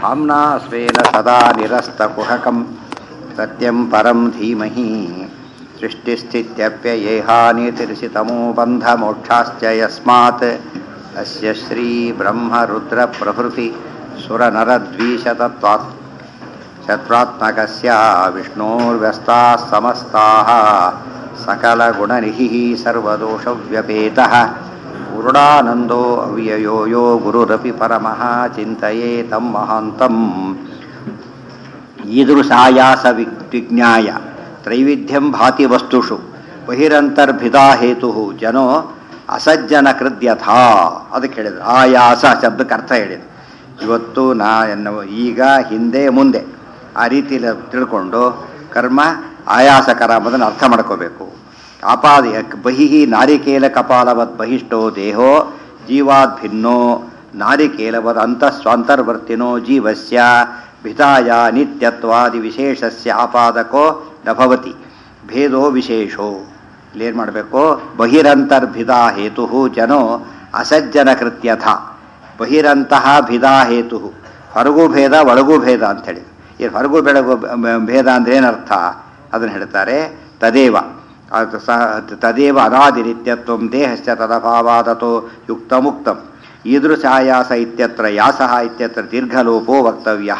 धाम्ना स्वेन सदा निरस्तकुहकं सत्यं परं धीमहि सृष्टिस्थित्यप्ययेहानितिर्षितमो बन्धमोक्षाश्च यस्मात् अस्य श्रीब्रह्मरुद्रप्रभृति सुरनरद्वीशतत्त्वात् शत्रुत्मकस्य विष्णोर्व्यस्ताः समस्ताः सकलगुणनिधिः सर्वदोषव्यपेतः पूर्णानन्दो अव्ययो यो गुरुरपि परमः चिन्तये तं महान्तम् ईदृशायास विज्ञाय ತ್ರೈವಿಧ್ಯಂ ಭಾತಿ ವಸ್ತುಷು ಬಹಿರಂತರ್ಭಿದಾ ಹೇತು ಜನೋ ಅಸಜ್ಜನ ಕೃದ್ಯಥಾ ಅದಕ್ಕೆ ಹೇಳಿದ್ರು ಆಯಾಸ ಶಬ್ದಕ್ಕೆ ಅರ್ಥ ಹೇಳಿದ್ರು ಇವತ್ತು ನಾ ಎನ್ನುವ ಈಗ ಹಿಂದೆ ಮುಂದೆ ಆ ರೀತಿಯಲ್ಲಿ ತಿಳ್ಕೊಂಡು ಕರ್ಮ ಆಯಾಸಕರ ಎಂಬುದನ್ನು ಅರ್ಥ ಮಾಡ್ಕೋಬೇಕು ಆಪಾದ ಬಹಿ ನಾರಿಕೇಲ ಕಪಾಲವತ್ ಬಹಿಷ್ಟೋ ದೇಹೋ ಜೀವಾದ್ ಭಿನ್ನೋ ನಾರಿಕೇಲವದ್ ಅಂತಸ್ವಾಂತರ್ವರ್ತಿನೋ ಜೀವಸ್ಯ ಭಿತಾಯ ನಿತ್ಯತ್ವಾದಿ ವಿಶೇಷಸ್ಯ ಆಪಾದಕೋ ನ ಭವತಿ ಭೇದೋ ವಿಶೇಷೋ ಇಲ್ಲೇನು ಮಾಡಬೇಕು ಬಹಿರಂತರ್ಭಿದಾ ಹೇತು ಜನೋ ಅಸಜ್ಜನ ಕೃತ್ಯಥ ಬಹಿರಂತಹ ಭಿದಾ ಹೇತು ಹೊರಗೂ ಭೇದ ಒಳಗೂ ಭೇದ ಅಂಥೇಳಿ ಈ ಹೊರಗೂ ಬೆಳಗು ಭೇದ ಅಂದ್ರೆ ಏನರ್ಥ ಅದನ್ನು ಹೇಳ್ತಾರೆ ತದೇವ ಅದು ಸಹ ತದೇವ ಅನಾದಿರಿತ್ಯತ್ವ ದೇಹಶ್ಚ ತದಭಾವಾದತೋ ಯುಕ್ತ ಮುಕ್ತಂ ಈದೃಶಾಯಾಸ ಇತ್ಯತ್ರ ಯಾಸಃ ಇತ್ಯತ್ರ ದೀರ್ಘಲೋಪೋ ವಕ್ತವ್ಯ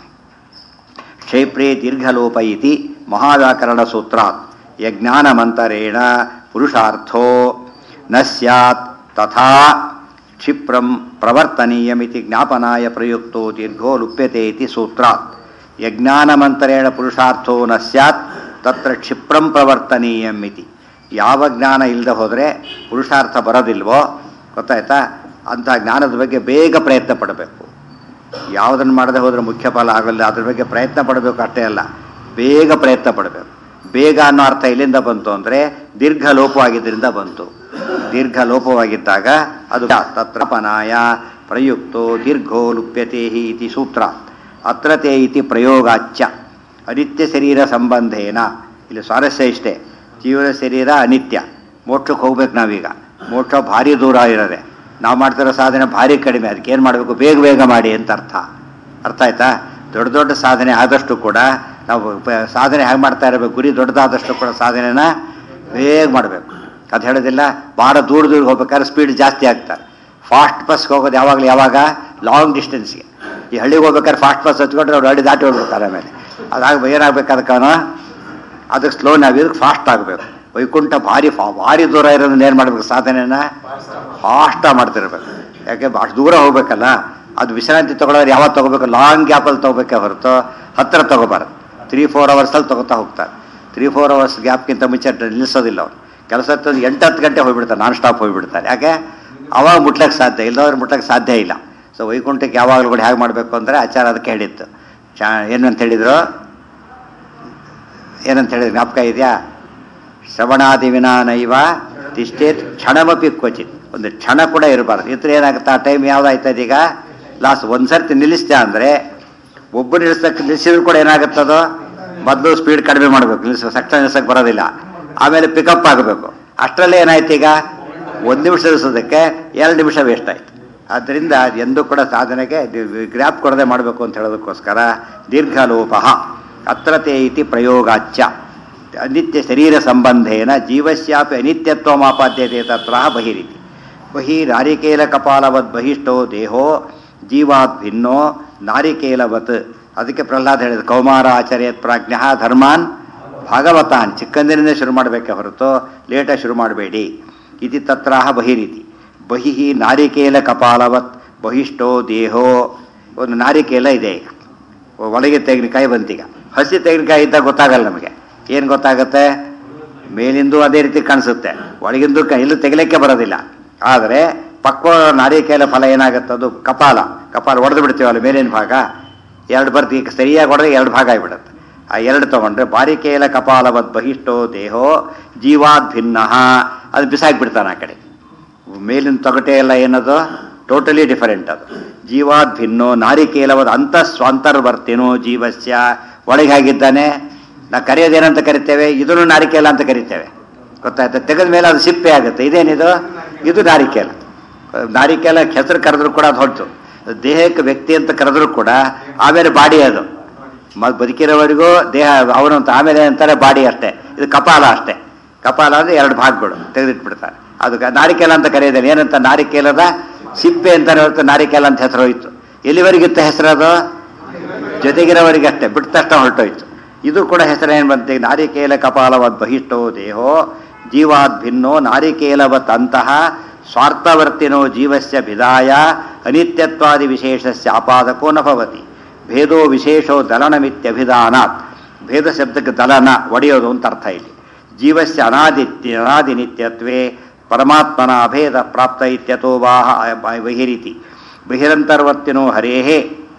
ಕ್ಷೇಪ್ರೇ ದೀರ್ಘಲೋಪ ಇತಿ ಮಹಾವ್ಯಾಕರಣಸೂತ್ರಾತ್ ಯಜ್ಞಾನಮಂತರೇಣ ಪುರುಷಾರ್ಥೋ ನ ಸ್ಯಾತ್ ತಥಾ ಕ್ಷಿಪ್ರಂ ಪ್ರವರ್ತನೀಯಮಿತಿ ಜ್ಞಾಪನಾಯ ಪ್ರಯುಕ್ತೋ ದೀರ್ಘೋ ಲುಪ್ಯತೆ ಇತಿ ಸೂತ್ರಾತ್ ಯಜ್ಞಾನಮಂತರೇಣ ಪುರುಷಾರ್ಥೋ ನ ಸ್ಯಾತ್ ತತ್ರ ಕ್ಷಿಪ್ರಂ ಪ್ರವರ್ತನೀಯಂ ಇತಿ ಯಾವ ಜ್ಞಾನ ಇಲ್ಲದೆ ಹೋದರೆ ಪುರುಷಾರ್ಥ ಬರೋದಿಲ್ವೋ ಗೊತ್ತಾಯ್ತಾ ಅಂಥ ಜ್ಞಾನದ ಬಗ್ಗೆ ಬೇಗ ಪ್ರಯತ್ನ ಪಡಬೇಕು ಯಾವುದನ್ನು ಮಾಡದೆ ಹೋದರೆ ಮುಖ್ಯ ಫಲ ಆಗಲ್ಲ ಅದ್ರ ಬಗ್ಗೆ ಪ್ರಯತ್ನ ಪಡಬೇಕು ಅಷ್ಟೇ ಅಲ್ಲ ಬೇಗ ಪ್ರಯತ್ನ ಪಡಬೇಕು ಬೇಗ ಅನ್ನೋ ಅರ್ಥ ಎಲ್ಲಿಂದ ಬಂತು ಅಂದರೆ ದೀರ್ಘ ಲೋಪವಾಗಿದ್ದರಿಂದ ಬಂತು ದೀರ್ಘ ಲೋಪವಾಗಿದ್ದಾಗ ಅದು ತತ್ರಪನಾಯ ಪ್ರಯುಕ್ತೋ ದೀರ್ಘೋ ಲುಪ್ಯತೆ ಇತಿ ಸೂತ್ರ ಅತ್ರತೆ ಇತಿ ಪ್ರಯೋಗಾಚ್ಯ ಅನಿತ್ಯ ಶರೀರ ಸಂಬಂಧೇನ ಇಲ್ಲಿ ಸ್ವಾರಸ್ಯ ಇಷ್ಟೇ ಜೀವನ ಶರೀರ ಅನಿತ್ಯ ಮೋಕ್ಷಕ್ಕೆ ಹೋಗ್ಬೇಕು ನಾವೀಗ ಮೋಕ್ಷ ಭಾರಿ ದೂರ ಇರೋದೆ ನಾವು ಮಾಡ್ತಿರೋ ಸಾಧನೆ ಭಾರಿ ಕಡಿಮೆ ಅದಕ್ಕೆ ಏನು ಮಾಡಬೇಕು ಬೇಗ ಬೇಗ ಮಾಡಿ ಅಂತ ಅರ್ಥ ಅರ್ಥ ಆಯ್ತಾ ದೊಡ್ಡ ದೊಡ್ಡ ಸಾಧನೆ ಆದಷ್ಟು ಕೂಡ ನಾವು ಸಾಧನೆ ಹೇಗೆ ಮಾಡ್ತಾ ಇರಬೇಕು ಗುರಿ ದೊಡ್ಡದಾದಷ್ಟು ಕೂಡ ಸಾಧನೆನ ಬೇಗ ಮಾಡಬೇಕು ಅದು ಹೇಳೋದಿಲ್ಲ ಭಾಳ ದೂರ ದೂರ ಹೋಗ್ಬೇಕಾದ್ರೆ ಸ್ಪೀಡ್ ಜಾಸ್ತಿ ಆಗ್ತಾರೆ ಫಾಸ್ಟ್ ಬಸ್ಗೆ ಹೋಗೋದು ಯಾವಾಗಲೂ ಯಾವಾಗ ಲಾಂಗ್ ಡಿಸ್ಟೆನ್ಸ್ಗೆ ಈ ಹಳ್ಳಿಗೆ ಹೋಗ್ಬೇಕಾದ್ರೆ ಫಾಸ್ಟ್ ಬಸ್ ಹಚ್ಕೊಂಡ್ರೆ ಅವ್ರು ಹಳ್ಳಿ ದಾಟಿ ಹೋಗ್ಬಿಡ್ತಾರೆ ಆಮೇಲೆ ಅದಾಗ ಏನಾಗಬೇಕು ಅದಕ್ಕವನು ಅದಕ್ಕೆ ಸ್ಲೋ ನಾವು ಇದಕ್ಕೆ ಫಾಸ್ಟ್ ಆಗಬೇಕು ವೈಕುಂಠ ಭಾರಿ ಫಾ ಭಾರಿ ದೂರ ಇರೋದನ್ನ ಏನು ಮಾಡಬೇಕು ಸಾಧನೆನ ಫಾಸ್ಟಾಗಿ ಮಾಡ್ತಿರ್ಬೇಕು ಯಾಕೆ ಅಷ್ಟು ದೂರ ಹೋಗ್ಬೇಕಲ್ಲ ಅದು ವಿಶ್ರಾಂತಿ ತೊಗೊಳೋರು ಯಾವಾಗ ತೊಗೋಬೇಕು ಲಾಂಗ್ ಗ್ಯಾಪಲ್ಲಿ ತೊಗೋಬೇಕೆ ಹೊರತು ಹತ್ತಿರ ತೊಗೋಬಾರ್ದು ತ್ರೀ ಫೋರ್ ಅವರ್ಸಲ್ಲಿ ತೊಗೋತಾ ಹೋಗ್ತಾರೆ ತ್ರೀ ಫೋರ್ ಅವರ್ಸ್ ಗ್ಯಾಪ್ಗಿಂತ ಮುಂಚೆ ನಿಲ್ಲಿಸೋದಿಲ್ಲ ಅವ್ರು ಕೆಲಸ ಎಂಟು ಹತ್ತು ಗಂಟೆ ಹೋಗ್ಬಿಡ್ತಾರೆ ನಾನ್ ಸ್ಟಾಪ್ ಹೋಗ್ಬಿಡ್ತಾರೆ ಯಾಕೆ ಅವಾಗ ಮುಟ್ಲಕ್ಕೆ ಸಾಧ್ಯ ಇಲ್ಲದವ್ರು ಮುಟ್ಲಕ್ಕೆ ಸಾಧ್ಯ ಇಲ್ಲ ಸೊ ವೈಕುಂಠಕ್ಕೆ ಯಾವಾಗಲೂ ಕೂಡ ಹೇಗೆ ಮಾಡಬೇಕು ಅಂದರೆ ಆಚಾರ ಅದಕ್ಕೆ ಹೇಳಿತ್ತು ಚಾ ಏನಂತ ಹೇಳಿದರು ಏನಂತ ಹೇಳಿದ್ರು ಜ್ಞಾಪಕ ಇದೆಯಾ ಶ್ರವಣಾದಿ ವಿನಾ ನೈವ ತಿಷ್ಟೇತ್ ಕ್ಷಣಮಪಿ ಕ್ವಚಿತ್ ಒಂದು ಕ್ಷಣ ಕೂಡ ಇರಬಾರ್ದು ಇದ್ರೆ ಏನಾಗುತ್ತೆ ಆ ಟೈಮ್ ಯಾವ್ದಾಯ್ತದ ಈಗ ಲಾಸ್ಟ್ ಒಂದು ಸರ್ತಿ ನಿಲ್ಲಿಸ್ದೆ ಅಂದರೆ ಒಬ್ಬರು ನಿಲ್ಲಿಸಕ್ಕೆ ನಿಲ್ಲಿಸಿದ್ರು ಕೂಡ ಏನಾಗುತ್ತದೋ ಮೊದಲು ಸ್ಪೀಡ್ ಕಡಿಮೆ ಮಾಡಬೇಕು ನಿಲ್ಲಿಸ ಸಕ್ಷಣ ನಿಲ್ಸಕ್ಕೆ ಬರೋದಿಲ್ಲ ಆಮೇಲೆ ಪಿಕಪ್ ಆಗಬೇಕು ಅಷ್ಟರಲ್ಲೇ ಏನಾಯ್ತು ಈಗ ಒಂದು ನಿಮಿಷ ನಿಲ್ಲಿಸೋದಕ್ಕೆ ಎರಡು ನಿಮಿಷ ವೇಸ್ಟ್ ಆಯ್ತು ಆದ್ದರಿಂದ ಎಂದೂ ಕೂಡ ಸಾಧನೆಗೆ ಗ್ರ್ಯಾಪ್ ಕೊಡದೆ ಮಾಡಬೇಕು ಅಂತ ಹೇಳೋದಕ್ಕೋಸ್ಕರ ದೀರ್ಘಲೋಪ ಅತ್ರತೆ ಇತಿ ಪ್ರಯೋಗಾಚ್ಯ ಅನಿತ್ಯ ಶರೀರ ಸಂಬಂಧೇನ ಜೀವಸ್ಯಾಪಿ ಅನಿತ್ಯತ್ವಮಾಪಾದ್ಯತೆ ತತ್ರ ಬಹಿರಿತಿ ಬಹಿ ನಾರಿಕೇಲ ಕಪಾಲವತ್ ಬಹಿಷ್ಟೋ ದೇಹೋ ಜೀವಾತ್ ಭಿನ್ನೋ ನಾರಿಕೇಲವತ್ ಅದಕ್ಕೆ ಪ್ರಹ್ಲಾದ್ ಹೇಳಿದ ಕೌಮಾರ ಆಚರ್ಯತ್ ಪ್ರಾಜ್ಞ ಧರ್ಮಾನ್ ಭಾಗವತಾನ್ ಚಿಕ್ಕಂದಿನಿಂದ ಶುರು ಮಾಡಬೇಕೆ ಹೊರತು ಲೇಟಾಗಿ ಶುರು ಮಾಡಬೇಡಿ ಇತಿ ತತ್ರ ಬಹಿರಿತಿ ಬಹಿ ನಾರಿಕೇಲ ಕಪಾಲವತ್ ಬಹಿಷ್ಟೋ ದೇಹೋ ಒಂದು ನಾರಿಕೇಲ ಇದೆ ಈಗ ಒಳಗೆ ತೆಂಗಿನಕಾಯಿ ಬಂತೀಗ ಹಸಿ ತೆಂಗಿನಕಾಯಿ ಇದ್ದಾಗ ಗೊತ್ತಾಗಲ್ಲ ನಮಗೆ ಏನು ಗೊತ್ತಾಗುತ್ತೆ ಮೇಲಿಂದು ಅದೇ ರೀತಿ ಕಾಣಿಸುತ್ತೆ ಒಳಗಿಂದು ಇಲ್ಲೂ ತೆಗಿಲಿಕ್ಕೆ ಬರೋದಿಲ್ಲ ಆದರೆ ಪಕ್ವ ನಾರಿಕೇಲ ಫಲ ಏನಾಗುತ್ತೆ ಅದು ಕಪಾಲ ಕಪಾಲ ಹೊಡೆದು ಬಿಡ್ತೀವಲ್ಲ ಮೇಲಿನ ಭಾಗ ಎರಡು ಬರ್ತಿ ಸರಿಯಾಗಿ ಹೊಡೆದ್ರೆ ಎರಡು ಭಾಗ ಆಗಿಬಿಡುತ್ತೆ ಆ ಎರಡು ತೊಗೊಂಡ್ರೆ ಬಾರಿಕೇಲ ಕಪಾಲವದ್ ಬಹಿಷ್ಟೋ ದೇಹೋ ಜೀವಾದ್ ಭಿನ್ನ ಅದು ಬಿಸಾಕ್ಬಿಡ್ತಾನೆ ಆ ಕಡೆ ಮೇಲಿನ ತೊಗಟೆ ಎಲ್ಲ ಏನದು ಟೋಟಲಿ ಡಿಫರೆಂಟ್ ಅದು ಜೀವಾದ್ ಭಿನ್ನೋ ನಾರಿಕೇಲವದ ಅಂತ ಸ್ವಾಂತರ್ವರ್ತಿನೋ ಜೀವಸ್ಯ ಒಳಗೆ ಆಗಿದ್ದಾನೆ ನಾವು ಕರೆಯೋದೇನಂತ ಕರಿತೇವೆ ಇದನ್ನು ನಾರಿಕೇಲ ಅಂತ ಕರಿತೇವೆ ಗೊತ್ತಾಯ್ತಾ ತೆಗೆದ ಮೇಲೆ ಅದು ಸಿಪ್ಪೆ ಆಗುತ್ತೆ ಇದೇನಿದು ಇದು ನಾರಿಕೇಲ ನಾರಿಕೇಲ ಹೆಸರು ಕರೆದ್ರು ಕೂಡ ಅದು ಹೊರತು ದೇಹಕ್ಕೆ ವ್ಯಕ್ತಿ ಅಂತ ಕರೆದ್ರು ಕೂಡ ಆಮೇಲೆ ಬಾಡಿ ಅದು ಮ- ಬದುಕಿರೋವರೆಗೂ ದೇಹ ಅವನಂತ ಆಮೇಲೆ ಅಂತಾರೆ ಬಾಡಿ ಅಷ್ಟೇ ಇದು ಕಪಾಲ ಅಷ್ಟೇ ಕಪಾಲ ಅಂದ್ರೆ ಎರಡು ಭಾಗಗಳು ತೆಗೆದಿಟ್ಬಿಡ್ತಾರೆ ಅದು ಕ- ನಾರಿಕೇಲ ಅಂತ ಕರೆಯೋದೇನೆ ಏನಂತ ನಾರಿಕೇಲದ ಸಿಪ್ಪೆ ಅಂತ ಹೊರತು ನಾರಿಕೇಲ ಅಂತ ಹೆಸರು ಹೋಯ್ತು ಎಲ್ಲಿವರೆಗಿತ್ತ ಹೆಸರು ಅದು ಜೊತೆಗಿರೋವರೆಗೆ ಅಷ್ಟೇ ಬಿಟ್ಟ ತಕ್ಷಣ ಹೊರಟೋಯ್ತು ಇದು ಕೂಡ ಹೆಸರು ಏನು ಬಂತೆ ನಾರಿಕೇಲ ಕಪಾಲವದ್ ಬಹಿಷ್ಟೋ ದೇಹೋ ಜೀವಾದ್ ಭಿನ್ನೋ ನಾರಿಕೇಲವತ್ ಅಂತಹ ಸ್ವಾರ್ಥವರ್ತಿನೋ ಜೀವಸ್ಯ ಭಿದಾಯ ಅನಿತ್ಯತ್ವಾದಿ ವಿಶೇಷಸ್ಯ ಆಪಾದಕೋ ನ ಭವತಿ ಭೇದೋ ವಿಶೇಷೋ ದಲನಮಿತ್ಯಭಿಧಾನಾತ್ ಭೇದ ಶಬ್ದಕ್ಕೆ ದಲನ ಒಡೆಯೋದು ಅಂತ ಅರ್ಥ ಇಲ್ಲಿ ಜೀವಸ್ಯ ಅನಾದಿತ್ಯ ಅನಾದಿ ನಿತ್ಯತ್ವೇ ಪರಮಾತ್ಮನ ಅಭೇದ ಪ್ರಾಪ್ತ ಇತ್ಯತೋ ವಾಹ ಬಹಿರಿತಿ ಬಹಿರಂತರ್ವರ್ತಿನೋ ಹರೇಹೇ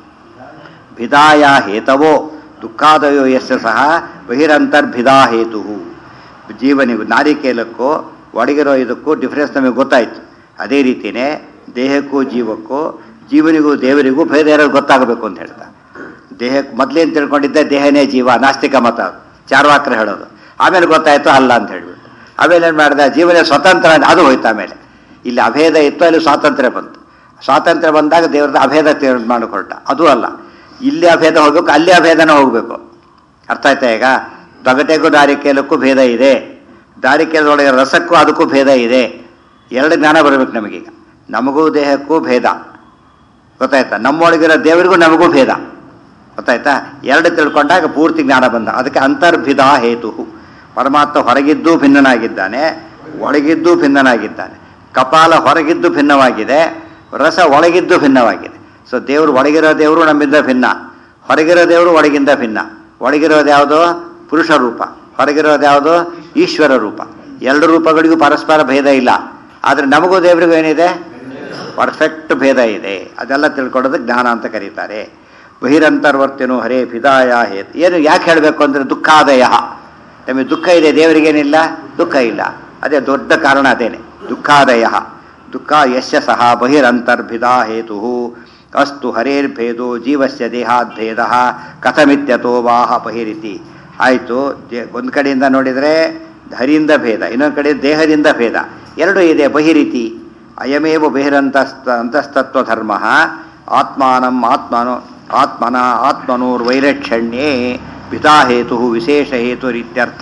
ಭಿದಾಯ ಹೇತವೋ ದುಃಖಾದಯೋ ಯಸ್ಯ ಸಹ ಬಹಿರಂತರ್ಭಿದಾ ಹೇತು ಜೀವನಿಗೂ ನಾರಿಕೇಲಕ್ಕೂ ಒಡಗಿರೋ ಇದಕ್ಕೂ ಡಿಫ್ರೆನ್ಸ್ ನಮಗೆ ಗೊತ್ತಾಯ್ತು ಅದೇ ರೀತಿಯೇ ದೇಹಕ್ಕೂ ಜೀವಕ್ಕೂ ಜೀವನಿಗೂ ದೇವರಿಗೂ ಭೇದ ಇರೋದು ಗೊತ್ತಾಗಬೇಕು ಅಂತ ಹೇಳ್ತಾ ದೇಹಕ್ಕೆ ಮೊದಲೇನು ತಿಳ್ಕೊಂಡಿದ್ದೆ ದೇಹನೇ ಜೀವ ನಾಸ್ತಿಕ ಮತ ಅದು. ಚಾರ್ವಾಕ್ರ ಹೇಳೋದು ಆಮೇಲೆ ಗೊತ್ತಾಯ್ತು ಅಲ್ಲ ಅಂತ ಹೇಳ್ಬಿಟ್ಟು ಆಮೇಲೆ ಏನು ಮಾಡಿದೆ ಜೀವನ ಸ್ವತಂತ್ರ ಅಂತ ಅದು ಹೋಯ್ತು ಆಮೇಲೆ ಇಲ್ಲಿ ಅಭೇದ ಇತ್ತು ಅಲ್ಲಿ ಸ್ವಾತಂತ್ರ್ಯ ಬಂತು ಸ್ವಾತಂತ್ರ್ಯ ಬಂದಾಗ ದೇವ್ರದ್ದು ಅಭೇದ ತೀರ್ಮಾನ ಮಾಡಿಕೊಟ್ಟ ಅದು ಅಲ್ಲ ಇಲ್ಲಿ ಅಭೇದ ಹೋಗ್ಬೇಕು ಅಲ್ಲಿ ಅಭೇದನ ಹೋಗಬೇಕು ಅರ್ಥ ಆಯ್ತಾ ಈಗ ತೊಗಟೆಗೂ ದಾರಿಕೇಲಕ್ಕೂ ಭೇದ ಇದೆ ದಾರಿಕೇಲದೊಳಗೆ ರಸಕ್ಕೂ ಅದಕ್ಕೂ ಭೇದ ಇದೆ ಎರಡು ಜ್ಞಾನ ಬರಬೇಕು ನಮಗೀಗ ನಮಗೂ ದೇಹಕ್ಕೂ ಭೇದ ಗೊತ್ತಾಯ್ತಾ ನಮ್ಮೊಳಗಿರೋ ದೇವರಿಗೂ ನಮಗೂ ಭೇದ ಗೊತ್ತಾಯ್ತಾ ಎರಡು ತಿಳ್ಕೊಂಡಾಗ ಪೂರ್ತಿ ಜ್ಞಾನ ಬಂದ ಅದಕ್ಕೆ ಅಂತರ್ಭಿದ ಹೇತು ಪರಮಾತ್ಮ ಹೊರಗಿದ್ದು ಭಿನ್ನನಾಗಿದ್ದಾನೆ ಒಳಗಿದ್ದು ಭಿನ್ನನಾಗಿದ್ದಾನೆ ಕಪಾಲ ಹೊರಗಿದ್ದು ಭಿನ್ನವಾಗಿದೆ ರಸ ಒಳಗಿದ್ದು ಭಿನ್ನವಾಗಿದೆ ಸೊ ದೇವರು ಒಳಗಿರೋ ದೇವರು ನಮ್ಮಿಂದ ಭಿನ್ನ ಹೊರಗಿರೋ ದೇವರು ಒಳಗಿಂದ ಭಿನ್ನ ಒಳಗಿರೋದು ಯಾವುದು ಪುರುಷ ರೂಪ ಹೊರಗಿರೋದು ಯಾವುದು ಈಶ್ವರ ರೂಪ ಎರಡು ರೂಪಗಳಿಗೂ ಪರಸ್ಪರ ಭೇದ ಇಲ್ಲ ಆದರೆ ನಮಗೂ ದೇವರಿಗೂ ಏನಿದೆ ಪರ್ಫೆಕ್ಟ್ ಭೇದ ಇದೆ ಅದೆಲ್ಲ ತಿಳ್ಕೊಳ್ಳೋದು ಜ್ಞಾನ ಅಂತ ಕರೀತಾರೆ ಬಹಿರಂತರ್ವರ್ತಿನು ಹರೇ ಪಿದಾಯ ಹೇತ್ ಏನು ಯಾಕೆ ಹೇಳಬೇಕು ಅಂದರೆ ದುಃಖಾದಯ ನಮಗೆ ದುಃಖ ಇದೆ ದೇವರಿಗೇನಿಲ್ಲ ದುಃಖ ಇಲ್ಲ ಅದೇ ದೊಡ್ಡ ಕಾರಣ ಅದೇನೆ ದುಃಖಾದಯ ದುಃಖ ಯಶ್ಯ ಸಹ ಬಹಿರಂತರ್ಭಿದಾ ಹೇತು ಅಸ್ತು ಹರೇರ್ಭೇದೋ ಜೀವಸ್ಯ ದೇಹಾದ್ಭೇದ ಕಥಮಿತ್ಯತೋ ವಾಹ ಬಹಿರಿತಿ ಆಯಿತು ಒಂದು ಕಡೆಯಿಂದ ನೋಡಿದರೆ ಹರಿಯಿಂದ ಭೇದ ಇನ್ನೊಂದು ಕಡೆ ದೇಹದಿಂದ ಭೇದ ಎರಡು ಇದೆ ಬಹಿರಿತಿ ಅಯಮೇವ ಬಹಿರಂತಸ್ತ ಅಂತಸ್ತತ್ವ ಧರ್ಮ ಆತ್ಮಾನಂ ಆತ್ಮನು ಆತ್ಮನ ಆತ್ಮನೋರ್ವೈರಕ್ಷಣ್ಯೇ ಪಿತಾಹೇತು ವಿಶೇಷ ಹೇತುರಿತ್ಯರ್ಥ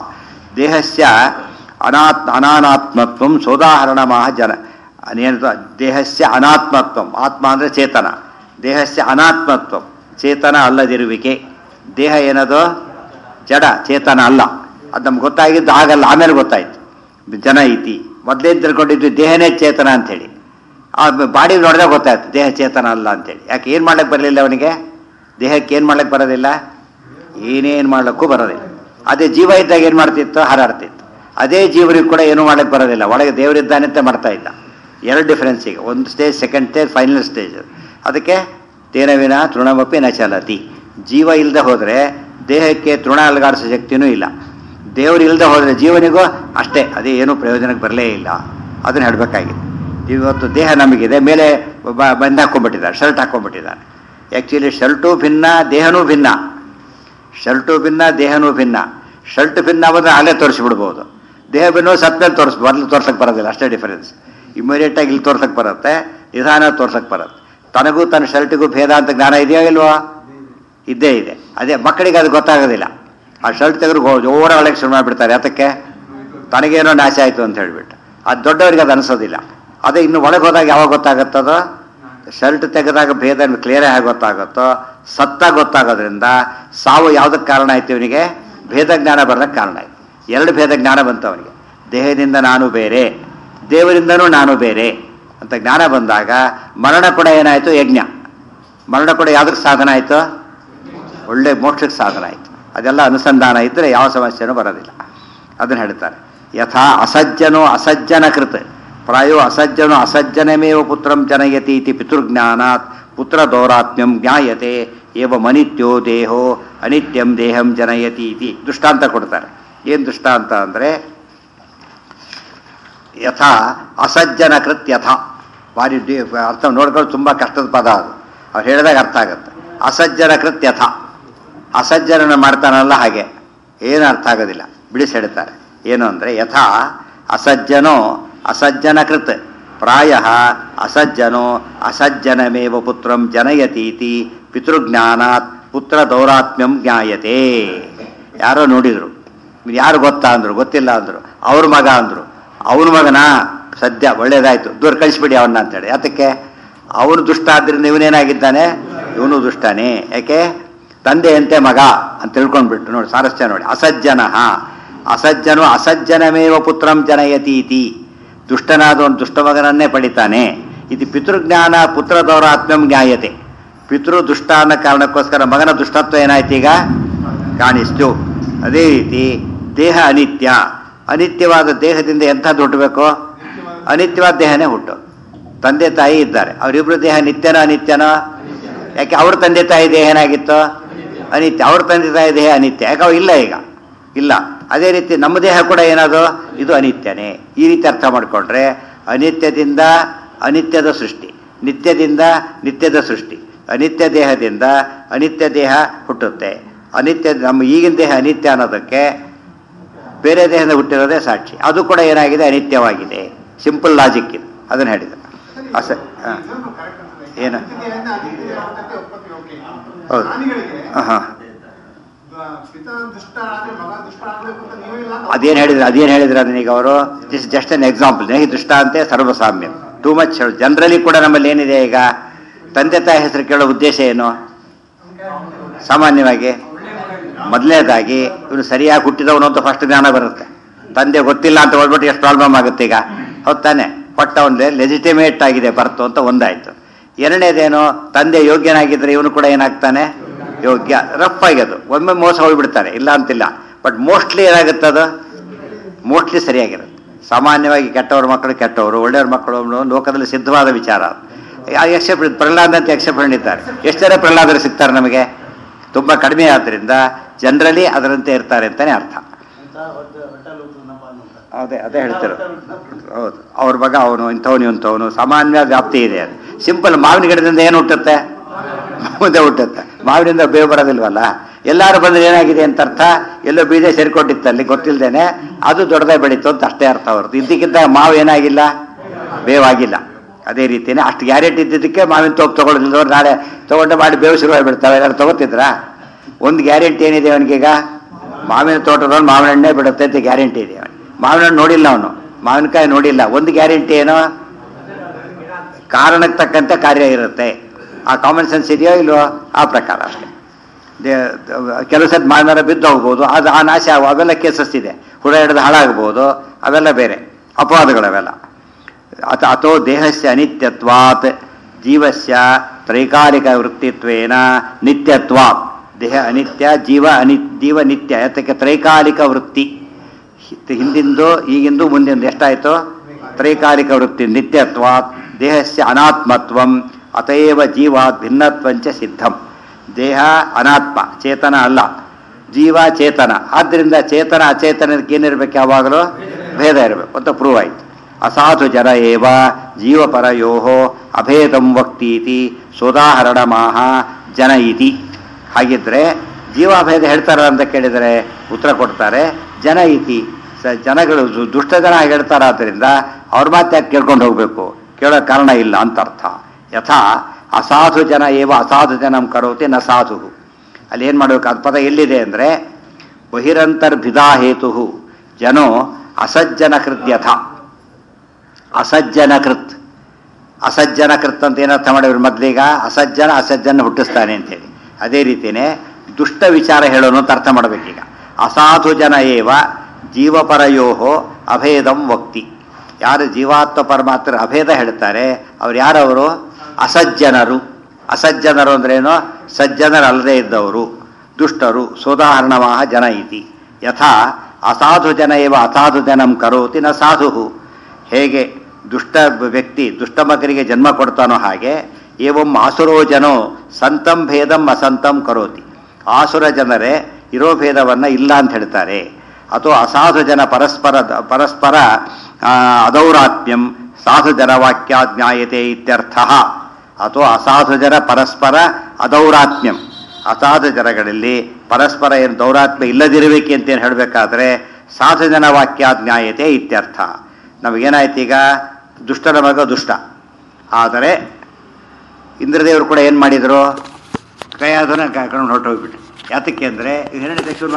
ದೇಹಸ್ಯ ಅನಾತ್ ಅನಾನಾತ್ಮತ್ವ ಸೋದಾಹರಣಮಃ ಜನ ಅನೇನು ದೇಹಸ್ಯ ಅನಾತ್ಮತ್ವ ಆತ್ಮ ಅಂದರೆ ಚೇತನ ದೇಹಸ್ಯ ಅನಾತ್ಮತ್ವ ಚೇತನ ಅಲ್ಲದಿರುವಿಕೆ ದೇಹ ಏನದು ಜಡ ಚೇತನ ಅಲ್ಲ ಅದು ನಮ್ಗೆ ಗೊತ್ತಾಗಿದ್ದು ಆಗಲ್ಲ ಆಮೇಲೆ ಗೊತ್ತಾಯ್ತು ಜನ ಐತಿ ಮೊದಲೇನು ತಿಳ್ಕೊಂಡಿದ್ವಿ ದೇಹನೇ ಚೇತನ ಅಂಥೇಳಿ ಆ ಬಾಡಿ ನೋಡಿದ್ರೆ ಗೊತ್ತಾಯ್ತು ದೇಹ ಚೇತನ ಅಲ್ಲ ಅಂತೇಳಿ ಯಾಕೆ ಏನು ಮಾಡ್ಲಿಕ್ಕೆ ಬರಲಿಲ್ಲ ಅವನಿಗೆ ದೇಹಕ್ಕೆ ಏನು ಮಾಡ್ಲಿಕ್ಕೆ ಬರೋದಿಲ್ಲ ಏನೇನು ಮಾಡ್ಲಿಕ್ಕೂ ಬರೋದಿಲ್ಲ ಅದೇ ಜೀವ ಇದ್ದಾಗ ಏನು ಮಾಡ್ತಿತ್ತು ಹಾರಾಡ್ತಿತ್ತು ಅದೇ ಜೀವನಿಗೆ ಕೂಡ ಏನು ಮಾಡ್ಲಿಕ್ಕೆ ಬರೋದಿಲ್ಲ ಒಳಗೆ ದೇವರಿದ್ದಾನೆ ಅಂತ ಮಾಡ್ತಾ ಇದ್ದ ಎರಡು ಡಿಫ್ರೆನ್ಸ್ ಈಗ ಒಂದು stage second stage final stage ಅದಕ್ಕೆ ತೇನವಿನ ತೃಣಮಪಿ ನ ಚಲತಿ ಜೀವ ಇಲ್ಲದೆ ಹೋದರೆ ದೇಹಕ್ಕೆ ತೃಣ ಅಲಗಾಡಿಸೋ ಶಕ್ತಿನೂ ಇಲ್ಲ ದೇವರು ಇಲ್ಲದೆ ಹೋದರೆ ಜೀವನಿಗೂ ಅಷ್ಟೇ ಅದೇ ಏನೂ ಪ್ರಯೋಜನಕ್ಕೆ ಬರಲೇ ಇಲ್ಲ ಅದನ್ನು ಹೇಳಬೇಕಾಗಿದೆ ಇವತ್ತು ದೇಹ ನಮಗಿದೆ ಮೇಲೆ ಬ- ಬಂದು ಹಾಕ್ಕೊಂಡ್ಬಿಟ್ಟಿದ್ದಾರೆ ಶರ್ಟ್ ಹಾಕ್ಕೊಂಡ್ಬಿಟ್ಟಿದ್ದಾರೆ ಆ್ಯಕ್ಚುಲಿ ಶರ್ಟು ಭಿನ್ನ ದೇಹನೂ ಭಿನ್ನ ಶರ್ಟು ಭಿನ್ನ ದೇಹನೂ ಭಿನ್ನ ಶರ್ಟ್ ಭಿನ್ನ ಬಂದರೆ ಅಲ್ಲೇ ತೋರಿಸ್ಬಿಡ್ಬೋದು ದೇಹ ಭಿನ್ನ ಸತ್ಮೇಲೆ ತೋರಿಸ್ ಮೊದಲು ತೋರ್ಸಕ್ಕೆ ಬರೋದಿಲ್ಲ ಅಷ್ಟೇ ಡಿಫರೆನ್ಸ್ ಇಮಿಡಿಯೇಟಾಗಿ ಇಲ್ಲಿ ತೋರ್ಸಕ್ಕೆ ಬರುತ್ತೆ ನಿಧಾನ ತೋರ್ಸಕ್ಕೆ ಬರುತ್ತೆ ತನಗೂ ತನ್ನ ಶರ್ಟಿಗೂ ಭೇದ ಅಂತ ಜ್ಞಾನ ಇದೆಯೋ ಇಲ್ವೋ ಇದ್ದೇ ಇದೆ ಅದೇ ಮಕ್ಕಳಿಗೆ ಅದು ಗೊತ್ತಾಗೋದಿಲ್ಲ ಆ ಶರ್ಟ್ ತೆಗೆದು ಜೋರ ಒಳಗೆ ಶುರು ಮಾಡಿಬಿಡ್ತಾರೆ ಅದಕ್ಕೆ ತನಗೇನೋ ನಾಶ ಆಯಿತು ಅಂತ ಹೇಳ್ಬಿಟ್ಟು ಅದು ದೊಡ್ಡವರಿಗೆ ಅದು ಅನಿಸೋದಿಲ್ಲ ಅದೇ ಇನ್ನು ಒಳಗೆ ಹೋದಾಗ ಯಾವಾಗ ಗೊತ್ತಾಗುತ್ತದೋ ಶರ್ಟ್ ತೆಗೆದಾಗ ಭೇದ ಕ್ಲಿಯರ್ ಆಗಿ ಗೊತ್ತಾಗುತ್ತೋ ಸತ್ತ ಗೊತ್ತಾಗೋದ್ರಿಂದ ಸಾವು ಯಾವುದಕ್ಕೆ ಕಾರಣ ಆಯ್ತು ಇವನಿಗೆ ಭೇದ ಜ್ಞಾನ ಬರೋದಕ್ಕೆ ಕಾರಣ ಆಯ್ತು ಎರಡು ಭೇದ ಜ್ಞಾನ ಬಂತು ಅವನಿಗೆ ದೇಹದಿಂದ ನಾನು ಬೇರೆ ದೇವರಿಂದನೂ ನಾನು ಬೇರೆ ಅಂತ ಜ್ಞಾನ ಬಂದಾಗ ಮರಣ ಕೂಡ ಏನಾಯಿತು ಯಜ್ಞ ಮರಣ ಕೂಡ ಯಾವುದಕ್ಕೆ ಸಾಧನ ಆಯಿತು ಒಳ್ಳೆ ಮೋಕ್ಷಕ್ಕೆ ಸಾಧನ ಆಯಿತು ಅದೆಲ್ಲ ಅನುಸಂಧಾನ ಇದ್ದರೆ ಯಾವ ಸಮಸ್ಯೆನೂ ಬರೋದಿಲ್ಲ ಅದನ್ನು ಹೇಳ್ತಾರೆ ಯಥಾ ಅಸಜ್ಜನೋ ಅಸಜ್ಜನ ಕೃತ್ ಪ್ರಾಯೋ ಅಸಜ್ಜನೋ ಅಸಜ್ಜನಮೇವ ಪುತ್ರಂ ಜನಯತಿ ಇತಿ ಪಿತೃಜ್ಞಾನಾತ್ ಪುತ್ರ ದೌರಾತ್ಮ್ಯಂ ಜ್ಞಾಯತೆ ಏವ ಮನಿತ್ಯೋ ದೇಹೋ ಅನಿತ್ಯಂ ದೇಹಂ ಜನಯತಿ ಇತಿ ದೃಷ್ಟಾಂತ ಕೊಡ್ತಾರೆ ಏನು ದೃಷ್ಟಾಂತ ಅಂದರೆ ಯಥಾ ಅಸಜ್ಜನ ಕೃತ್ ಯಥಾ ಭಾರಿ ಡಿ- ಅರ್ಥ ನೋಡ್ಕೊಂಡು ತುಂಬ ಕಷ್ಟದ ಪದ ಅದು ಅವ್ರು ಹೇಳಿದಾಗ ಅರ್ಥ ಆಗುತ್ತೆ ಅಸಜ್ಜನ ಕೃತ್ ಯಥಾ ಅಸಜ್ಜನನ ಮಾಡ್ತಾನಲ್ಲ ಹಾಗೆ ಏನು ಅರ್ಥ ಆಗೋದಿಲ್ಲ ಬಿಡಿಸಿ ಹೇಳ್ತಾರೆ ಏನು ಅಂದರೆ ಯಥಾ ಅಸಜ್ಜನೋ ಅಸಜ್ಜನ ಕೃತ್ ಪ್ರಾಯ ಅಸಜ್ಜನೋ ಅಸಜ್ಜನಮೇವ ಪುತ್ರಂ ಜನಯತೀತಿ ಪಿತೃಜ್ಞಾನಾತ್ ಪುತ್ರ ದೌರಾತ್ಮ್ಯಂ ಜ್ಞಾಯತೆ ಯಾರೋ ನೋಡಿದ್ರು ಯಾರು ಗೊತ್ತಾ ಅಂದ್ರು ಗೊತ್ತಿಲ್ಲ ಅಂದ್ರು ಅವ್ರ ಮಗ ಅಂದ್ರು ಅವನ ಮಗನ ಸದ್ಯ ಒಳ್ಳೇದಾಯ್ತು ದೂರ ಕಳಿಸ್ಬಿಡಿ ಅವನ್ನ ಅಂತೇಳಿ ಯಾತಕ್ಕೆ ಅವನು ದುಷ್ಟ ಆದ್ರಿಂದ ಇವನೇನಾಗಿದ್ದಾನೆ ಇವನು ದುಷ್ಟನೇ ಯಾಕೆ ತಂದೆಯಂತೆ ಮಗ ಅಂತ ತಿಳ್ಕೊಂಡ್ಬಿಟ್ಟು ನೋಡಿ ಸಾರಸ್ಯ ನೋಡಿ ಅಸಜ್ಜನ ಅಸಜ್ಜನು ಅಸಜ್ಜನಮೇವ ಪುತ್ರಂ ಜನಯತೀತಿ ದುಷ್ಟನಾದವನು ದುಷ್ಟ ಮಗನನ್ನೇ ಪಡಿತಾನೆ ಇದು ಪಿತೃಜ್ಞಾನ ಪುತ್ರ ದೌರಾತ್ಮ್ಯಂ ಜ್ಞಾಯತೆ ಪಿತೃ ದುಷ್ಟ ಅನ್ನೋ ಕಾರಣಕ್ಕೋಸ್ಕರ ಮಗನ ದುಷ್ಟತ್ವ ಏನಾಯ್ತು ಈಗ ಕಾಣಿಸ್ತು ಅದೇ ರೀತಿ ದೇಹ ಅನಿತ್ಯ ಅನಿತ್ಯವಾದ ದೇಹದಿಂದ ಎಂಥದ್ದು ಹುಟ್ಟಬೇಕು ಅನಿತ್ಯವಾದ ದೇಹನೇ ಹುಟ್ಟು ತಂದೆ ತಾಯಿ ಇದ್ದಾರೆ ಅವರಿಬ್ರು ದೇಹ ನಿತ್ಯನೋ ಅನಿತ್ಯನೋ ಯಾಕೆ ಅವ್ರ ತಂದೆ ತಾಯಿ ದೇಹ ಏನಾಗಿತ್ತು ಅನಿತ್ಯ ಅವ್ರ ತಂದೆ ತಾಯಿ ದೇಹ ಅನಿತ್ಯ ಯಾಕೆ ಅವು ಇಲ್ಲ ಈಗ ಇಲ್ಲ ಅದೇ ರೀತಿ ನಮ್ಮ ದೇಹ ಕೂಡ ಏನದು ಇದು ಅನಿತ್ಯನೇ ಈ ರೀತಿ ಅರ್ಥ ಮಾಡಿಕೊಂಡ್ರೆ ಅನಿತ್ಯದಿಂದ ಅನಿತ್ಯದ ಸೃಷ್ಟಿ ನಿತ್ಯದಿಂದ ನಿತ್ಯದ ಸೃಷ್ಟಿ ಅನಿತ್ಯ ದೇಹದಿಂದ ಅನಿತ್ಯ ದೇಹ ಹುಟ್ಟುತ್ತೆ ಅನಿತ್ಯ ನಮ್ಮ ಈಗಿನ ದೇಹ ಅನಿತ್ಯ ಅನ್ನೋದಕ್ಕೆ ಬೇರೆ ದೇಹದಿಂದ ಹುಟ್ಟಿರೋದೇ ಸಾಕ್ಷಿ ಅದು ಕೂಡ ಏನಾಗಿದೆ ಅನಿತ್ಯವಾಗಿದೆ ಸಿಂಪಲ್ ಲಾಜಿಕ್ ಇದು ಅದನ್ನು ಹೇಳಿದ ಅಸ ಹಾಂ ಏನು? ಹೌದು. ಹಾಂ ಪಿತ ದುಷ್ಟ ಆದ್ರೆ ಮಗ ದುಷ್ಟ ಆಗ್ಬೇಕು ಅಂತ ನೀವೇ ಇಲ್ಲ ಅಂತ ಅದೇನು ಹೇಳಿದ್ರು ಅದೇನು ಹೇಳಿದ್ರು ಅದನ್ನೀಗ ಅವರು ದಿಸ್ ಜಸ್ಟ್ ಅನ್ ಎಕ್ಸಾಂಪಲ್ ನೇಹಿ ದೃಷ್ಟಾಂತೆ ಸರ್ವಸಾಮ್ಯ ಟೂ ಮಚ್ ಜನರಲಿ ಕೂಡ ನಮ್ಮಲ್ಲಿ ಏನಿದೆ ಈಗ ತಂದೆ ತಾಯಿ ಹೆಸರು ಕೇಳೋ ಉದ್ದೇಶ ಏನು ಸಾಮಾನ್ಯವಾಗಿ ಮೊದಲನೇದಾಗಿ ಇವನು ಸರಿಯಾಗಿ ಹುಟ್ಟಿದವನು ಅಂತ ಫಸ್ಟ್ ಜ್ಞಾನ ಬರುತ್ತೆ ತಂದೆ ಗೊತ್ತಿಲ್ಲ ಅಂತ ಹೇಳ್ಬಿಟ್ಟು ಎಷ್ಟು ಪ್ರಾಬ್ಲಮ್ ಆಗುತ್ತೆ ಈಗ ಹೌದ್ ತಾನೆ ಪಟ್ಟ ಅವನಿಗೆ ಲೆಜಿಟಿಮೇಟ್ ಆಗಿದೆ ಬರ್ತು ಅಂತ ಒಂದಾಯ್ತು ಎರಡನೇದೇನು ತಂದೆ ಯೋಗ್ಯನಾಗಿದ್ರೆ ಇವನು ಕೂಡ ಏನಾಗ್ತಾನೆ ಯೋಗ್ಯ ರಫ್ ಆಗ್ಯದು ಒಮ್ಮೆ ಮೋಸ ಹೋಗ್ಬಿಡ್ತಾನೆ ಇಲ್ಲ ಅಂತಿಲ್ಲ ಬಟ್ ಮೋಸ್ಟ್ಲಿ ಏನಾಗುತ್ತದು ಮೋಸ್ಟ್ಲಿ ಸರಿಯಾಗಿರುತ್ತೆ ಸಾಮಾನ್ಯವಾಗಿ ಕೆಟ್ಟವ್ರ ಮಕ್ಕಳು ಕೆಟ್ಟವರು ಒಳ್ಳೆಯವ್ರ ಮಕ್ಕಳು ಅನ್ನೋ ಲೋಕದಲ್ಲಿ ಸಿದ್ಧವಾದ ವಿಚಾರ ಎಕ್ಸೆಪ್ಟ್ ಪ್ರಹ್ಲಾದ ಅಂತ ಎಕ್ಸೆಪ್ಟ್ ಇದ್ದಾರೆ ಎಷ್ಟು ಜನ ಪ್ರಹ್ಲಾದರು ಸಿಗ್ತಾರೆ ನಮಗೆ ತುಂಬ ಕಡಿಮೆ ಆದ್ದರಿಂದ ಜನರಲಿ ಅದರಂತೆ ಇರ್ತಾರೆ ಅಂತಾನೆ ಅರ್ಥ ಅದೇ ಅದೇ ಹೇಳ್ತಾರೆ ಹೌದು ಅವ್ರ ಮಗ ಅವನು ಇಂಥವನು ಇಂಥವನು ಸಾಮಾನ್ಯ ವ್ಯಾಪ್ತಿ ಇದೆ ಅದು ಸಿಂಪಲ್ ಮಾವಿನ ಗಿಡದಿಂದ ಏನು ಹುಟ್ಟುತ್ತೆ ಮುಂದೆ ಹುಟ್ಟುತ್ತೆ ಮಾವಿನಿಂದ ಬೇವು ಬರೋದಿಲ್ವಲ್ಲ ಎಲ್ಲರೂ ಬಂದ್ರೆ ಏನಾಗಿದೆ ಅಂತ ಅರ್ಥ ಎಲ್ಲೋ ಬೀಜ ಸೇರ್ಕೊಂಡಿತ್ತಲ್ಲಿ ಗೊತ್ತಿಲ್ದೇನೆ ಅದು ದೊಡ್ಡದಾಗಿ ಬೆಳೀತು ಅಂತ ಅಷ್ಟೇ ಅರ್ಥ ಹೊರತು ಇದ್ದಕ್ಕಿಂತ ಮಾವು ಏನಾಗಿಲ್ಲ ಬೇವಾಗಿಲ್ಲ ಅದೇ ರೀತಿನೇ ಅಷ್ಟು ಗ್ಯಾರಂಟಿ ಇದ್ದಿದ್ದಕ್ಕೆ ಮಾವಿನ ತೋಪ್ ತಗೊಳ್ಳೋದಿಲ್ಲದವ್ರು ನಾಳೆ ತಗೊಂಡು ಮಾಡಿ ಬೇವು ಶುರುವಾಗಿ ಬಿಡ್ತಾವೆ ಎಲ್ಲರೂ ತಗೋತಿದ್ರಾ ಒಂದು ಗ್ಯಾರಂಟಿ ಏನಿದೆ ಅವನಿಗೀಗ ಮಾವಿನ ತೋಟದವನು ಮಾವಿನ ಹಣ್ಣೆ ಬಿಡುತ್ತೆ ಅಂತ ಗ್ಯಾರಂಟಿ ಇದೆ ಅವನಿಗೆ ಮಾವಿನ ಹಣ್ಣು ನೋಡಿಲ್ಲ ಅವನು ಮಾವಿನಕಾಯಿ ನೋಡಿಲ್ಲ ಒಂದು ಗ್ಯಾರಂಟಿ ಏನೋ ಕಾರಣಕ್ಕೆ ತಕ್ಕಂತೆ ಕಾರ್ಯ ಇರುತ್ತೆ ಆ ಕಾಮನ್ ಸೆನ್ಸ್ ಇದೆಯೋ ಇಲ್ವೋ ಆ ಪ್ರಕಾರ ಅಷ್ಟೇ ದೇ- ದ- ಕೆಲವು ಸತ್ ಮಾವಿನ ಬಿದ್ದು ಹೋಗ್ಬೋದು ಅದು ಆ ನಾಶ ಆಗುವ ಅವೆಲ್ಲ ಕೇಸಸ್ ಇದೆ ಹುಳ ಹಿಡಿದು ಹಾಳಾಗ್ಬೋದು ಅವೆಲ್ಲ ಬೇರೆ ಅಪವಾದಗಳವೆಲ್ಲ ಅಥ ಅಥೋ ದೇಹಸ್ಯ ಅನಿತ್ಯತ್ವಾತ್ ಜೀವಸ್ಯ ತ್ರೈಕಾಲಿಕ ವೃತ್ತಿತ್ವೇನ ನಿತ್ಯತ್ವಾತ್ ದೇಹ ಅನಿತ್ಯ ಜೀವ ಅನಿ ಜೀವ ನಿತ್ಯ ಯಾತಕ್ಕೆ ತ್ರೈಕಾಲಿಕ ವೃತ್ತಿ ಹಿ- ಹಿಂದಿಂದು ಈಗಿಂದು ಮುಂದಿಂದು ಎಷ್ಟಾಯಿತು ತ್ರೈಕಾಲಿಕ ವೃತ್ತಿ ನಿತ್ಯತ್ವಾತ್ ದೇಹಸ್ಯ ಅನಾತ್ಮತ್ವಂ ಅತಏವ ಜೀವಾತ್ ಭಿನ್ನತ್ವಂಚ ಸಿದ್ಧಂ ದೇಹ ಅನಾತ್ಮ ಚೇತನ ಅಲ್ಲ ಜೀವ ಚೇತನ ಆದ್ದರಿಂದ ಚೇತನ ಅಚೇತನಕ್ಕೆ ಏನಿರ್ಬೇಕು ಯಾವಾಗಲೂ ಭೇದ ಇರಬೇಕು ಅಂತ ಪ್ರೂವ್ ಆಯ್ತು ಅಸಾಧು ಜನ ಏವ ಜೀವಪರಯೋ ಅಭೇದಂ ವಕ್ತೀತಿ ಸೋದಾಹರಣ ಮಾಹ ಜನ ಇತಿ ಹಾಗಿದ್ರೆ ಜೀವಾಭೇದ ಹೇಳ್ತಾರ ಅಂತ ಕೇಳಿದರೆ ಉತ್ತರ ಕೊಡ್ತಾರೆ ಜನ ಇತಿ ಸ ಜನಗಳು ದು- ದುಷ್ಟ ಜನ ಹೇಳ್ತಾರಾದ್ರಿಂದ ಅವ್ರ ಮಾತು ಯಾಕೆ ಕೇಳ್ಕೊಂಡು ಹೋಗ್ಬೇಕು ಕೇಳೋ ಕಾರಣ ಇಲ್ಲ ಅಂತ ಅರ್ಥ ಯಥಾ ಅಸಾಧು ಜನ ಏವ ಅಸಾಧು ಜನಂ ಕರೋತಿ ನ ಸಾಧು ಅಲ್ಲಿ ಏನು ಮಾಡಬೇಕು ಅದು ಪದ ಎಲ್ಲಿದೆ ಅಂದರೆ ಬಹಿರಂತರ್ಭಿದಾ ಹೇತು ಜನೋ ಅಸಜ್ಜನ ಕೃತ್ಯಥ ಅಸಜ್ಜನ ಕೃತ್ ಅಸಜ್ಜನ ಕೃತ್ ಅಂತ ಏನರ್ಥ ಮಾಡಿದ್ರು ಮೊದಲೀಗ ಅಸಜ್ಜನ ಅಸಜ್ಜನ ಹುಟ್ಟಿಸ್ತಾನೆ ಅಂತೇಳಿ ಅದೇ ರೀತಿಯೇ ದುಷ್ಟ ವಿಚಾರ ಹೇಳೋನು ಅಂತ ಅರ್ಥ ಮಾಡಬೇಕೀಗ ಅಸಾಧು ಜನ ಏವ ಜೀವಪರಯೋ ಅಭೇದಂ ವಕ್ತಿ ಯಾರು ಜೀವಾತ್ಮ ಪರಮಾತ್ಮರ ಅಭೇದ ಹೇಳ್ತಾರೆ ಅವ್ರು ಯಾರವರು ಅಸಜ್ಜನರು ಅಸಜ್ಜನರು ಅಂದ್ರೇನು ಸಜ್ಜನರಲ್ಲದೆ ಇದ್ದವರು ದುಷ್ಟರು ಸೋದಾಹರಣವಾಹ ಜನ ಇತಿ ಯಥಾ ಅಸಾಧು ಜನ ಏವ ಅಸಾಧು ಜನಂ ಕರೋತಿ ನ ಸಾಧು ಹೇಗೆ ದುಷ್ಟ ವ್ಯಕ್ತಿ ದುಷ್ಟ ಮಗನಿಗೆ ಜನ್ಮ ಕೊಡ್ತಾನೋ ಹಾಗೆ ಏವಂ ಆಸುರೋ ಜನೋ ಸಂತಂ ಭೇದಂ ಅಸಂತಂ ಕರೋತಿ ಆಸುರ ಜನರೇ ಇರೋ ಭೇದವನ್ನು ಇಲ್ಲ ಅಂತ ಹೇಳ್ತಾರೆ ಅಥವಾ ಅಸಾಧು ಜನ ಪರಸ್ಪರ ಪರಸ್ಪರ ಆ, ಅದೌರಾತ್ಮ್ಯಂ ಸಾಧು ಜನ ವಾಕ್ಯ ಜ್ಞಾಯತೆ ಇತ್ಯರ್ಥ ಅಥವಾ ಅಸಾಧು ಜನ ಪರಸ್ಪರ ಅದೌರಾತ್ಮ್ಯಂ ಅಸಾಧು ಜನಗಳಲ್ಲಿ ಪರಸ್ಪರ ಏನು ದೌರಾತ್ಮ್ಯ ಇಲ್ಲದಿರಬೇಕು ಅಂತ ಏನು ಹೇಳಬೇಕಾದ್ರೆ ಸಾಧು ಜನ ವಾಕ್ಯ ಜ್ಞಾಯತೆ ಇತ್ಯರ್ಥ ನಮಗೇನಾಯ್ತು ಈಗ ದುಷ್ಟನ ಮಗ ದುಷ್ಟ ಆದರೆ ಇಂದ್ರದೇವರು ಕೂಡ ಏನು ಮಾಡಿದರು ಕೈಯಾದನ ಕರ್ಕೊಂಡು ಹೊರಟೋಗ್ಬಿಟ್ಟು ಯಾತಕ್ಕೆ ಅಂದರೆ ಹಿರಣ್ಯ